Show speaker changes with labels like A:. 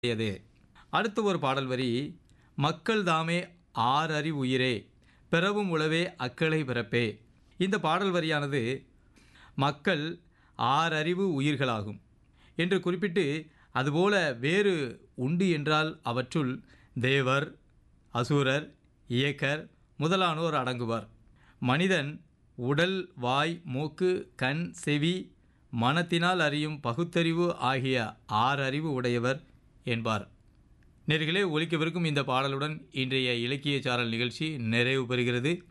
A: உடையது அடுத்து ஒரு பாடல் வரி மக்கள் தாமே ஆறறிவு உயிரே பிறவும் உளவே அக்களை பிறப்பே இந்த பாடல் வரியானது மக்கள் ஆறறிவு உயிர்களாகும் என்று குறிப்பிட்டு அதுபோல வேறு உண்டு என்றால் அவற்றுள் தேவர் அசுரர் இயக்கர் முதலானோர் அடங்குவர் மனிதன் உடல் வாய் மூக்கு கண் செவி மனத்தினால் அறியும் பகுத்தறிவு ஆகிய ஆறறிவு உடையவர் என்பார் நேர்களே ஒலிக்கவிருக்கும் இந்த பாடலுடன் இன்றைய இலக்கிய சாரல் நிகழ்ச்சி நிறைவு பெறுகிறது